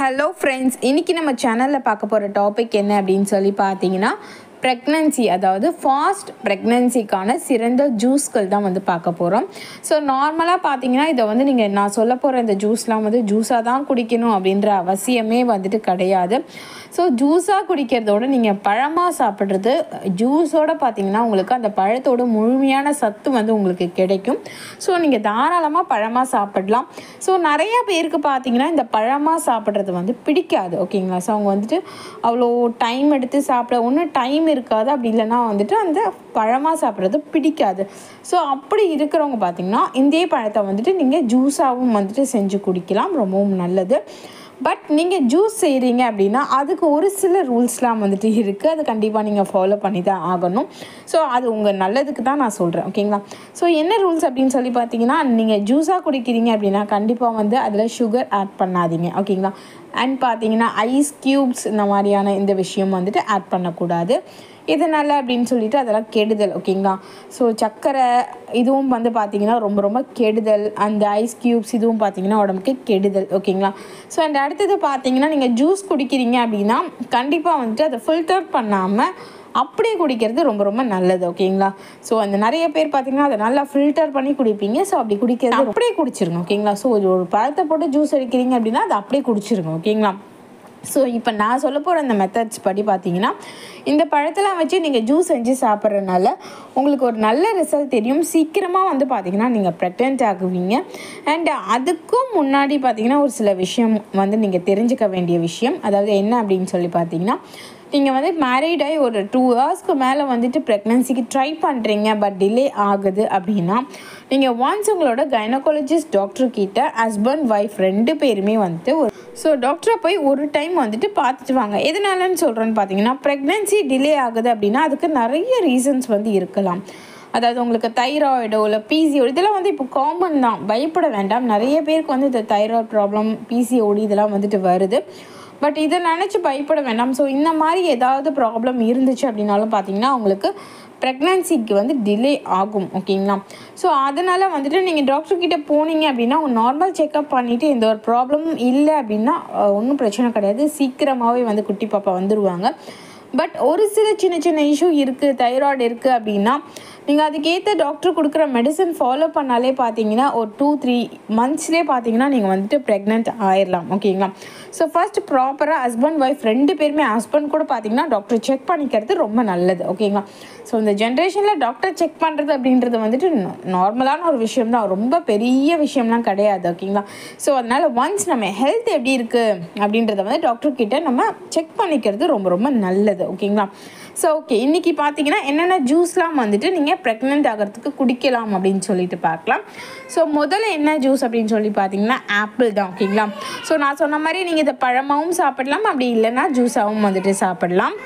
hello friends இன்றைக்கி நம்ம சேனலில் பார்க்க போகிற டாபிக் என்ன அப்படின்னு சொல்லி பார்த்தீங்கன்னா ப்ரெக்னன்சி அதாவது ஃபாஸ்ட் ப்ரெக்னன்சிக்கான சிறந்த ஜூஸ்கள் தான் வந்து பார்க்க போகிறோம் ஸோ நார்மலாக பார்த்தீங்கன்னா இதை வந்து நீங்கள் நான் சொல்ல போகிற இந்த ஜூஸ்லாம் வந்து ஜூஸாக தான் குடிக்கணும் அப்படின்ற அவசியமே வந்துட்டு கிடையாது ஸோ ஜூஸாக குடிக்கிறதோட நீங்கள் பழமாக சாப்பிட்றது ஜூஸோட பார்த்தீங்கன்னா உங்களுக்கு அந்த பழத்தோட முழுமையான சத்து வந்து உங்களுக்கு கிடைக்கும் ஸோ நீங்கள் தாராளமாக பழமாக சாப்பிடலாம் ஸோ நிறைய பேருக்கு பார்த்தீங்கன்னா இந்த பழமாக சாப்பிட்றது வந்து பிடிக்காது ஓகேங்களா ஸோ அவங்க வந்துட்டு அவ்வளோ டைம் எடுத்து சாப்பிட ஒன்றும் டைம் இருக்காது அப்படி இல்லைன்னா வந்துட்டு அந்த பழமாக சாப்பிட்றது பிடிக்காது ஸோ அப்படி இருக்கிறவங்க பார்த்தீங்கன்னா இந்த பழத்தை வந்துட்டு நீங்கள் ஜூஸாகவும் வந்துட்டு செஞ்சு குடிக்கலாம் ரொம்பவும் நல்லது பட் நீங்கள் ஜூஸ் செய்கிறீங்க அப்படின்னா அதுக்கு ஒரு சில ரூல்ஸ்லாம் வந்துட்டு இருக்குது அது கண்டிப்பாக நீங்கள் ஃபாலோ பண்ணி தான் ஆகணும் ஸோ அது உங்கள் நல்லதுக்கு தான் நான் சொல்கிறேன் ஓகேங்களா ஸோ என்ன ரூல்ஸ் அப்படின்னு சொல்லி பார்த்தீங்கன்னா நீங்கள் ஜூஸாக குடிக்கிறீங்க அப்படின்னா கண்டிப்பாக வந்து அதில் சுகர் ஆட் பண்ணாதீங்க ஓகேங்களா அண்ட் பார்த்தீங்கன்னா ஐஸ் க்யூப்ஸ் இந்த மாதிரியான இந்த விஷயம் வந்துட்டு ஆட் பண்ணக்கூடாது எதனால் அப்படின்னு சொல்லிட்டு அதெல்லாம் கெடுதல் ஓகேங்களா ஸோ சர்க்கரை இதுவும் வந்து பார்த்திங்கன்னா ரொம்ப ரொம்ப கெடுதல் அந்த ஐஸ் க்யூப்ஸ் இதுவும் பார்த்திங்கன்னா உடம்புக்கு கெடுதல் ஓகேங்களா ஸோ அண்ட் அடுத்தது பார்த்தீங்கன்னா நீங்கள் ஜூஸ் குடிக்கிறீங்க அப்படின்னா கண்டிப்பாக வந்துட்டு அதை ஃபில்டர் பண்ணாமல் அப்படியே குடிக்கிறது ரொம்ப ரொம்ப நல்லது ஓகேங்களா ஸோ அந்த நிறைய பேர் பார்த்தீங்கன்னா அதை நல்லா ஃபில்டர் பண்ணி குடிப்பீங்க ஸோ அப்படி குடிக்கிறது அப்படியே குடிச்சிருங்க ஓகேங்களா ஸோ ஒரு பழத்தை போட்டு ஜூஸ் அடிக்கிறீங்க அப்படின்னா அதை அப்படியே குடிச்சிருங்க ஓகேங்களா ஸோ இப்போ நான் சொல்ல போகிற அந்த மெத்தட்ஸ் படி பார்த்தீங்கன்னா இந்த பழத்தெல்லாம் வச்சு நீங்கள் ஜூஸ் செஞ்சு சாப்பிட்றதுனால உங்களுக்கு ஒரு நல்ல ரிசல்ட் தெரியும் சீக்கிரமாக வந்து பார்த்தீங்கன்னா நீங்கள் ப்ரெக்னென்ட் ஆகுவீங்க அண்ட் அதுக்கும் முன்னாடி பார்த்தீங்கன்னா ஒரு சில விஷயம் வந்து நீங்கள் தெரிஞ்சுக்க வேண்டிய விஷயம் அதாவது என்ன அப்படின்னு சொல்லி பார்த்தீங்கன்னா நீங்கள் வந்து மேரீட் ஆகி ஒரு டூ ஹவர்ஸ்க்கு மேலே வந்துட்டு ப்ரெக்னன்சிக்கு ட்ரை பண்ணுறீங்க பட் டிலே ஆகுது அப்படின்னா நீங்கள் ஒன்ஸ் உங்களோட கைனகாலஜிஸ்ட் டாக்டர் கிட்ட ஹஸ்பண்ட் ஒய்ஃப் ரெண்டு பேருமே வந்துட்டு ஒரு ஸோ டாக்டரை போய் ஒரு டைம் வந்துட்டு பார்த்துட்டு வாங்க எதனாலன்னு சொல்கிறேன்னு பார்த்தீங்கன்னா ப்ரெக்னென்சி டிலே ஆகுது அப்படின்னா அதுக்கு நிறைய ரீசன்ஸ் வந்து இருக்கலாம் அதாவது உங்களுக்கு தைராய்டோ இல்லை பிசிஓ இதெல்லாம் வந்து இப்போ காமன் தான் பயப்பட வேண்டாம் நிறைய பேருக்கு வந்து இந்த தைராய்டு ப்ராப்ளம் பிசிஓடி இதெல்லாம் வந்துட்டு வருது பட் இதை நினச்சி பயப்பட வேண்டாம் ஸோ இந்த மாதிரி ஏதாவது ப்ராப்ளம் இருந்துச்சு அப்படின்னாலும் பார்த்தீங்கன்னா உங்களுக்கு ப்ரெக்னன்சிக்கு வந்து டிலே ஆகும் ஓகேங்களா ஸோ அதனால் வந்துட்டு நீங்கள் டாக்டர்கிட்ட போனீங்க அப்படின்னா ஒரு நார்மல் செக்கப் பண்ணிவிட்டு எந்த ஒரு ப்ராப்ளமும் இல்லை அப்படின்னா ஒன்றும் பிரச்சனை கிடையாது சீக்கிரமாகவே வந்து குட்டி பாப்பா வந்துடுவாங்க பட் ஒரு சில சின்ன சின்ன இஷ்யூ இருக்குது தைராய்டு இருக்குது அப்படின்னா நீங்கள் அதுக்கேற்ற டாக்டர் கொடுக்குற மெடிசன் ஃபாலோ பண்ணாலே பார்த்தீங்கன்னா ஒரு டூ த்ரீ மந்த்ஸ்லேயே பார்த்தீங்கன்னா நீங்கள் வந்துட்டு ப்ரெக்னென்ட் ஆயிடலாம் ஓகேங்களா ஸோ ஃபஸ்ட் ப்ராப்பராக ஹஸ்பண்ட் ஒய்ஃப் ரெண்டு பேருமே ஹஸ்பண்ட் கூட பார்த்தீங்கன்னா டாக்டர் செக் பண்ணிக்கிறது ரொம்ப நல்லது ஓகேங்களா ஸோ இந்த ஜென்ரேஷனில் டாக்டர் செக் பண்ணுறது அப்படின்றது வந்துட்டு நார்மலான ஒரு விஷயம் தான் ரொம்ப பெரிய விஷயம்லாம் கிடையாது ஓகேங்களா ஸோ அதனால் ஒன்ஸ் நம்ம ஹெல்த் எப்படி இருக்குது அப்படின்றத வந்து டாக்டர் கிட்ட நம்ம செக் பண்ணிக்கிறது ரொம்ப ரொம்ப நல்லது ஓகேங்களா ஸோ ஓகே இன்றைக்கி பார்த்தீங்கன்னா என்னென்ன ஜூஸ்லாம் வந்துட்டு நீங்கள் ப்ரெக்னென்ட் ஆகிறதுக்கு குடிக்கலாம் அப்படின்னு சொல்லிட்டு பார்க்கலாம் ஸோ முதல்ல என்ன ஜூஸ் அப்படின்னு சொல்லி பார்த்தீங்கன்னா ஆப்பிள் தான் ஓகேங்களா ஸோ நான் சொன்ன மாதிரி நீங்கள் இதை பழமாகவும் சாப்பிடலாம் அப்படி இல்லைன்னா ஜூஸாகவும் வந்துட்டு சாப்பிடலாம்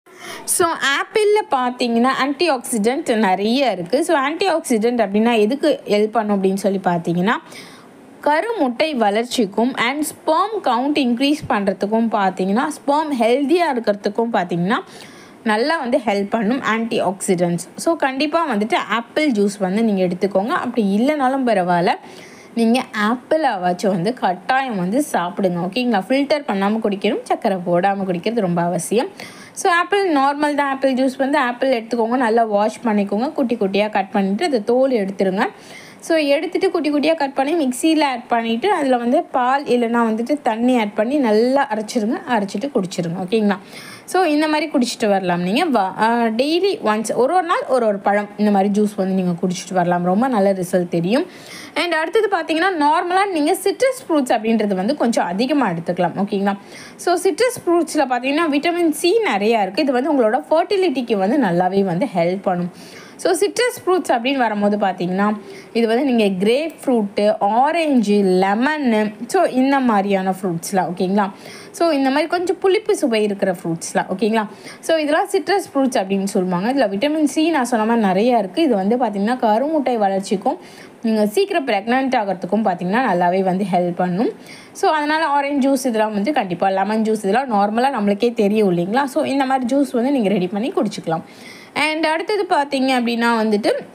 ஸோ ஆப்பிளில் பார்த்தீங்கன்னா ஆன்டி ஆக்சிடென்ட் நிறைய இருக்குது ஸோ ஆன்டி ஆக்சிடென்ட் அப்படின்னா எதுக்கு ஹெல்ப் பண்ணும் அப்படின்னு சொல்லி பார்த்தீங்கன்னா கருமுட்டை வளர்ச்சிக்கும் அண்ட் ஸ்பேம் கவுண்ட் இன்க்ரீஸ் பண்ணுறதுக்கும் பார்த்தீங்கன்னா ஸ்பேம் ஹெல்த்தியாக இருக்கிறதுக்கும் பார்த்தீங்கன்னா நல்லா வந்து ஹெல்ப் பண்ணும் ஆன்டி ஆக்சிடென்ட்ஸ் ஸோ கண்டிப்பாக வந்துட்டு ஆப்பிள் ஜூஸ் வந்து நீங்கள் எடுத்துக்கோங்க அப்படி இல்லைனாலும் பரவாயில்ல நீங்கள் ஆப்பிள் ஆவாச்சும் வந்து கட்டாயம் வந்து சாப்பிடுங்க ஓகேங்களா ஃபில்டர் பண்ணாமல் குடிக்கணும் சக்கரை போடாமல் குடிக்கிறது ரொம்ப அவசியம் ஸோ ஆப்பிள் நார்மல் தான் ஆப்பிள் ஜூஸ் வந்து ஆப்பிள் எடுத்துக்கோங்க நல்லா வாஷ் பண்ணிக்கோங்க குட்டி குட்டியாக கட் பண்ணிவிட்டு அந்த தோல் எடுத்துருங்க ஸோ எடுத்துகிட்டு குட்டி குட்டியாக கட் பண்ணி மிக்சியில் ஆட் பண்ணிவிட்டு அதில் வந்து பால் இல்லைனா வந்துட்டு தண்ணி ஆட் பண்ணி நல்லா அரைச்சிருங்க அரைச்சிட்டு குடிச்சிருங்க ஓகேங்களா ஸோ இந்த மாதிரி குடிச்சிட்டு வரலாம் நீங்கள் வா டெய்லி ஒன்ஸ் ஒரு ஒரு நாள் ஒரு ஒரு பழம் இந்த மாதிரி ஜூஸ் வந்து நீங்கள் குடிச்சிட்டு வரலாம் ரொம்ப நல்ல ரிசல்ட் தெரியும் அண்ட் அடுத்தது பார்த்தீங்கன்னா நார்மலாக நீங்கள் சிட்ரஸ் ஃப்ரூட்ஸ் அப்படின்றது வந்து கொஞ்சம் அதிகமாக எடுத்துக்கலாம் ஓகேங்களா ஸோ சிட்ரஸ் ஃப்ரூட்ஸில் பார்த்தீங்கன்னா விட்டமின் சி நிறையா இருக்குது இது வந்து உங்களோட ஃபர்டிலிட்டிக்கு வந்து நல்லாவே வந்து ஹெல்ப் பண்ணும் ஸோ சிட்ரஸ் ஃப்ரூட்ஸ் அப்படின்னு வரும்போது பார்த்தீங்கன்னா இது வந்து நீங்கள் கிரேப் ஃப்ரூட்டு ஆரஞ்சு லெமன்னு ஸோ இந்த மாதிரியான ஃப்ரூட்ஸ்லாம் ஓகேங்களா ஸோ இந்த மாதிரி கொஞ்சம் புளிப்பு சுவை இருக்கிற ஃப்ரூட்ஸ்லாம் ஓகேங்களா ஸோ இதெல்லாம் சிட்ரஸ் ஃப்ரூட்ஸ் அப்படின்னு சொல்லுவாங்க இதில் விட்டமின் சி நான் சொன்ன மாதிரி நிறையா இருக்குது இது வந்து பார்த்திங்கன்னா கருமுட்டை வளர்ச்சிக்கும் நீங்கள் சீக்கிரம் ப்ரெக்னென்ட் ஆகிறதுக்கும் பார்த்திங்கன்னா நல்லாவே வந்து ஹெல்ப் பண்ணும் ஸோ அதனால் ஆரஞ்ச் ஜூஸ் இதெல்லாம் வந்து கண்டிப்பாக லெமன் ஜூஸ் இதெல்லாம் நார்மலாக நம்மளுக்கே தெரியும் இல்லைங்களா ஸோ இந்த மாதிரி ஜூஸ் வந்து நீங்கள் ரெடி பண்ணி குடிச்சிக்கலாம் அண்ட் அடுத்தது பார்த்தீங்க அப்படின்னா வந்துட்டு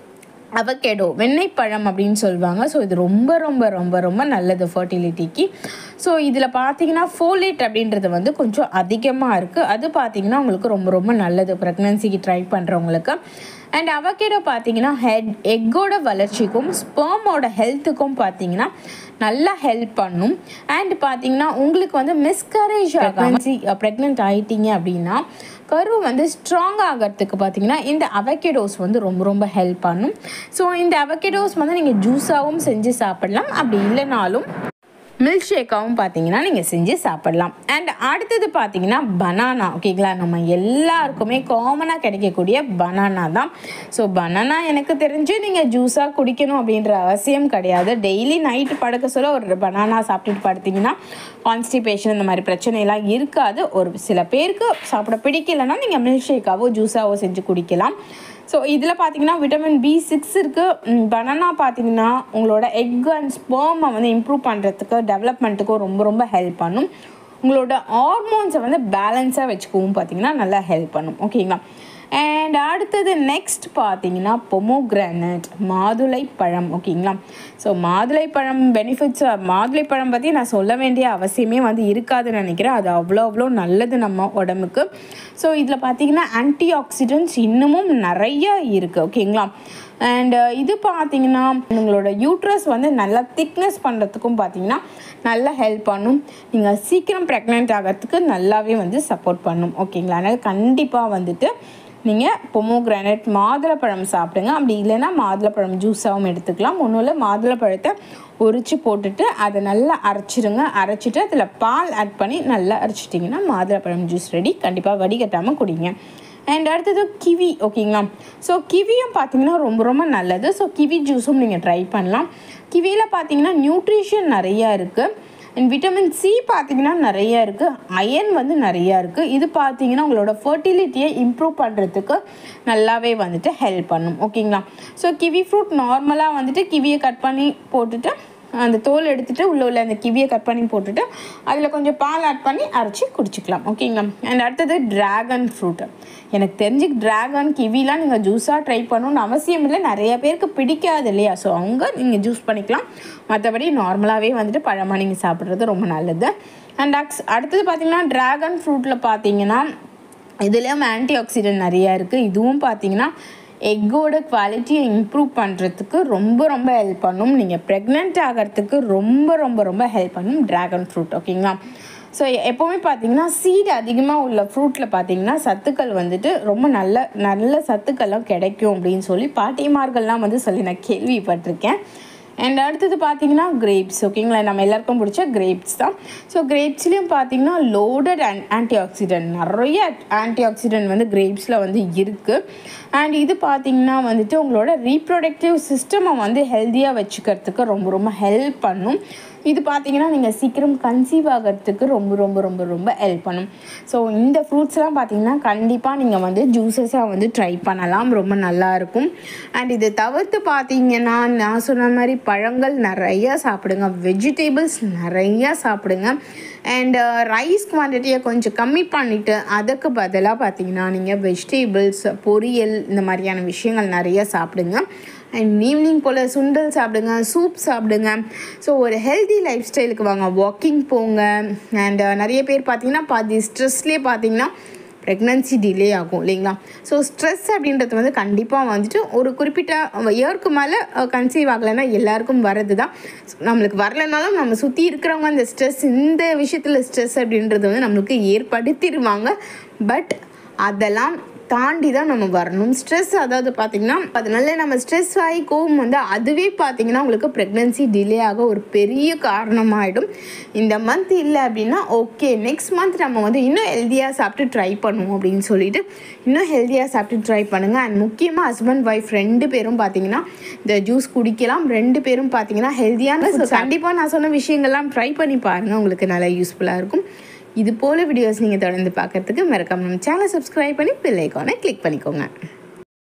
அவகேடோ வெண்ணெய்ப்பழம் அப்படின்னு சொல்லுவாங்க ஸோ இது ரொம்ப ரொம்ப ரொம்ப ரொம்ப நல்லது ஃபர்டிலிட்டிக்கு ஸோ இதில் பார்த்தீங்கன்னா ஃபோலேட் அப்படின்றது வந்து கொஞ்சம் அதிகமாக இருக்குது அது பார்த்தீங்கன்னா உங்களுக்கு ரொம்ப ரொம்ப நல்லது ப்ரெக்னன்சிக்கு ட்ரை பண்ணுறவங்களுக்கு அண்ட் அவகேடோ பார்த்தீங்கன்னா ஹெட் எக்கோட வளர்ச்சிக்கும் ஸ்பெர்மோட ஹெல்த்துக்கும் பார்த்தீங்கன்னா நல்லா ஹெல்ப் பண்ணும் அண்ட் பார்த்தீங்கன்னா உங்களுக்கு வந்து மிஸ்கரேஜ் ப்ரெக்னன்சி ப்ரெக்னென்ட் ஆயிட்டீங்க அப்படின்னா கரு வந்து ஸ்ட்ராங் ஆகிறதுக்கு பார்த்தீங்கன்னா இந்த அவகேடோஸ் வந்து ரொம்ப ரொம்ப ஹெல்ப் பண்ணும் ஸோ இந்த அவகேடோஸ் வந்து நீங்கள் ஜூஸாகவும் செஞ்சு சாப்பிடலாம் அப்படி இல்லைனாலும் மில்க் ஷேக்காகவும் பார்த்தீங்கன்னா நீங்கள் செஞ்சு சாப்பிடலாம் அண்ட் அடுத்தது பார்த்தீங்கன்னா பனானா ஓகேங்களா நம்ம எல்லாருக்குமே காமனாக கிடைக்கக்கூடிய பனானா தான் ஸோ பனானா எனக்கு தெரிஞ்சு நீங்கள் ஜூஸாக குடிக்கணும் அப்படின்ற அவசியம் கிடையாது டெய்லி நைட்டு படுக்க சொல்ல ஒரு பனானா சாப்பிட்டுட்டு படுத்தீங்கன்னா கான்ஸ்டிபேஷன் இந்த மாதிரி பிரச்சனையெல்லாம் இருக்காது ஒரு சில பேருக்கு சாப்பிட பிடிக்கலைன்னா நீங்கள் மில்க் ஷேக்காவோ ஜூஸாவோ செஞ்சு குடிக்கலாம் ஸோ இதில் பார்த்தீங்கன்னா விட்டமின் பி சிக்ஸ் இருக்குது பனானா பார்த்தீங்கன்னா உங்களோட எக் அண்ட் ஸ்பேமை வந்து இம்ப்ரூவ் பண்ணுறதுக்கு டெவலப்மெண்ட்டுக்கும் ரொம்ப ரொம்ப ஹெல்ப் பண்ணும் உங்களோட ஹார்மோன்ஸை வந்து பேலன்ஸாக வச்சுக்கவும் பார்த்தீங்கன்னா நல்லா ஹெல்ப் பண்ணும் ஓகேங்களா அண்ட் அடுத்தது நெக்ஸ்ட் பார்த்தீங்கன்னா பொமோகிரானட் மாதுளை பழம் ஓகேங்களா ஸோ மாதுளை பழம் பெனிஃபிட்ஸ் மாதுளை பழம் பற்றி நான் சொல்ல வேண்டிய அவசியமே வந்து இருக்காதுன்னு நினைக்கிறேன் அது அவ்வளோ அவ்வளோ நல்லது நம்ம உடம்புக்கு ஸோ இதில் பார்த்தீங்கன்னா ஆன்டி ஆக்சிடென்ட்ஸ் இன்னமும் நிறைய இருக்குது ஓகேங்களா அண்ட் இது பார்த்தீங்கன்னா உங்களோட யூட்ரஸ் வந்து நல்லா திக்னஸ் பண்ணுறதுக்கும் பார்த்தீங்கன்னா நல்லா ஹெல்ப் பண்ணும் நீங்கள் சீக்கிரம் ப்ரெக்னென்ட் ஆகிறதுக்கு நல்லாவே வந்து சப்போர்ட் பண்ணும் ஓகேங்களா அதனால் கண்டிப்பாக வந்துட்டு நீங்கள் பொமோகிரானட் மாதுளப்பழம் சாப்பிடுங்க அப்படி இல்லைன்னா மாதுளப்பழம் ஜூஸாகவும் எடுத்துக்கலாம் ஒன்றும் இல்லை மாதுளப்பழத்தை உரித்து போட்டுட்டு அதை நல்லா அரைச்சிடுங்க அரைச்சிட்டு அதில் பால் ஆட் பண்ணி நல்லா அரைச்சிட்டிங்கன்னா மாதுளப்பழம் ஜூஸ் ரெடி கண்டிப்பாக வடிகட்டாமல் குடிங்க அண்ட் அடுத்தது கிவி ஓகேங்களா ஸோ கிவியும் பார்த்தீங்கன்னா ரொம்ப ரொம்ப நல்லது ஸோ கிவி ஜூஸும் நீங்கள் ட்ரை பண்ணலாம் கிவியில் பார்த்தீங்கன்னா நியூட்ரிஷன் நிறையா இருக்குது அண்ட் விட்டமின் சி பார்த்தீங்கன்னா நிறைய இருக்குது அயன் வந்து நிறையா இருக்குது இது பார்த்தீங்கன்னா உங்களோட ஃபர்டிலிட்டியை இம்ப்ரூவ் பண்ணுறதுக்கு நல்லாவே வந்துட்டு ஹெல்ப் பண்ணும் ஓகேங்களா ஸோ கிவி ஃப்ரூட் நார்மலாக வந்துட்டு கிவியை கட் பண்ணி போட்டுட்டு அந்த தோல் எடுத்துட்டு உள்ள உள்ள அந்த கிவியை கட் பண்ணி போட்டுட்டு அதில் கொஞ்சம் பால் ஆட் பண்ணி அரைச்சி குடிச்சிக்கலாம் ஓகேங்களா அண்ட் அடுத்தது ட்ராகன் ஃப்ரூட் எனக்கு தெரிஞ்சு ட்ராகன் கிவிலாம் நீங்கள் ஜூஸாக ட்ரை பண்ணணும்னு அவசியம் இல்லை நிறைய பேருக்கு பிடிக்காது இல்லையா ஸோ அவங்க நீங்கள் ஜூஸ் பண்ணிக்கலாம் மற்றபடி நார்மலாகவே வந்துட்டு பழமாக நீங்கள் சாப்பிட்றது ரொம்ப நல்லது அண்ட் அக்ஸ் அடுத்தது பார்த்தீங்கன்னா ட்ராகன் ஃப்ரூட்டில் பார்த்தீங்கன்னா இதுலேயும் ஆன்டி ஆக்சிடென்ட் நிறையா இருக்குது இதுவும் பார்த்தீங்கன்னா எக்கோட குவாலிட்டியை இம்ப்ரூவ் பண்ணுறதுக்கு ரொம்ப ரொம்ப ஹெல்ப் பண்ணும் நீங்கள் ப்ரெக்னென்ட் ஆகிறதுக்கு ரொம்ப ரொம்ப ரொம்ப ஹெல்ப் பண்ணும் ட்ராகன் ஃப்ரூட் ஓகேங்களா ஸோ எப்போவுமே பார்த்தீங்கன்னா சீடு அதிகமாக உள்ள ஃப்ரூட்டில் பார்த்தீங்கன்னா சத்துக்கள் வந்துட்டு ரொம்ப நல்ல நல்ல சத்துக்கள்லாம் கிடைக்கும் அப்படின்னு சொல்லி பாட்டிமார்கள்லாம் வந்து சொல்லி நான் கேள்விப்பட்டிருக்கேன் அண்ட் அடுத்தது பார்த்தீங்கன்னா கிரேப்ஸ் ஓகேங்களா நம்ம எல்லாருக்கும் பிடிச்ச கிரேப்ஸ் தான் ஸோ கிரேப்ஸ்லேயும் பார்த்தீங்கன்னா லோடட் அண்ட் ஆன்டி ஆக்சிடென்ட் நிறைய ஆன்டி ஆக்சிடென்ட் வந்து கிரேப்ஸில் வந்து இருக்குது அண்ட் இது பார்த்தீங்கன்னா வந்துட்டு உங்களோட ரீப்ரொடக்டிவ் சிஸ்டமை வந்து ஹெல்த்தியாக வச்சுக்கிறதுக்கு ரொம்ப ரொம்ப ஹெல்ப் பண்ணும் இது பார்த்தீங்கன்னா நீங்கள் சீக்கிரம் கன்சீவ் ஆகிறதுக்கு ரொம்ப ரொம்ப ரொம்ப ரொம்ப ஹெல்ப் பண்ணும் ஸோ இந்த ஃப்ரூட்ஸ்லாம் பார்த்தீங்கன்னா கண்டிப்பாக நீங்கள் வந்து ஜூஸஸாக வந்து ட்ரை பண்ணலாம் ரொம்ப நல்லாயிருக்கும் அண்ட் இது தவிர்த்து பார்த்தீங்கன்னா நான் சொன்ன மாதிரி பழங்கள் நிறையா சாப்பிடுங்க வெஜிடபிள்ஸ் நிறையா சாப்பிடுங்க அண்ட் ரைஸ் குவான்டிட்டியை கொஞ்சம் கம்மி பண்ணிவிட்டு அதுக்கு பதிலாக பார்த்தீங்கன்னா நீங்கள் வெஜிடபிள்ஸ் பொரியல் இந்த மாதிரியான விஷயங்கள் நிறைய சாப்பிடுங்க அண்ட் ஈவினிங் போல் சுண்டல் சாப்பிடுங்க சூப் சாப்பிடுங்க ஸோ ஒரு ஹெல்தி லைஃப் ஸ்டைலுக்கு வாங்க வாக்கிங் போங்க அண்ட் நிறைய பேர் பார்த்தீங்கன்னா பாதி ஸ்ட்ரெஸ்லேயே பார்த்தீங்கன்னா ப்ரெக்னன்சி டிலே ஆகும் இல்லைங்களா ஸோ ஸ்ட்ரெஸ் அப்படின்றது வந்து கண்டிப்பாக வந்துட்டு ஒரு குறிப்பிட்ட இயருக்கு மேலே கன்சீவ் ஆகலைன்னா எல்லாருக்கும் வர்றது தான் நம்மளுக்கு வரலைனாலும் நம்ம சுற்றி இருக்கிறவங்க அந்த ஸ்ட்ரெஸ் இந்த விஷயத்தில் ஸ்ட்ரெஸ் அப்படின்றது வந்து நம்மளுக்கு ஏற்படுத்திடுவாங்க பட் அதெல்லாம் தாண்டி தான் நம்ம வரணும் ஸ்ட்ரெஸ் அதாவது பார்த்திங்கன்னா அதனால நம்ம ஸ்ட்ரெஸ் ஆகி கோவம் வந்து அதுவே பார்த்திங்கன்னா உங்களுக்கு ப்ரெக்னென்சி டிலே ஆக ஒரு பெரிய காரணமாகிடும் இந்த மந்த் இல்லை அப்படின்னா ஓகே நெக்ஸ்ட் மந்த் நம்ம வந்து இன்னும் ஹெல்த்தியாக சாப்பிட்டு ட்ரை பண்ணுவோம் அப்படின்னு சொல்லிட்டு இன்னும் ஹெல்த்தியாக சாப்பிட்டு ட்ரை பண்ணுங்கள் அண்ட் முக்கியமாக ஹஸ்பண்ட் ஒய்ஃப் ரெண்டு பேரும் பார்த்தீங்கன்னா இந்த ஜூஸ் குடிக்கலாம் ரெண்டு பேரும் பார்த்தீங்கன்னா ஹெல்த்தியான கண்டிப்பாக நான் சொன்ன விஷயங்கள்லாம் ட்ரை பண்ணி பாருங்கள் உங்களுக்கு நல்லா யூஸ்ஃபுல்லாக இருக்கும் இது போல் வீடியோஸ் நீங்கள் தொடர்ந்து பார்க்குறதுக்கு மறக்காம நம்ம சேனலை சப்ஸ்கிரைப் பண்ணி பெல் ஐக்கானை கிளிக் பண்ணிக்கோங்க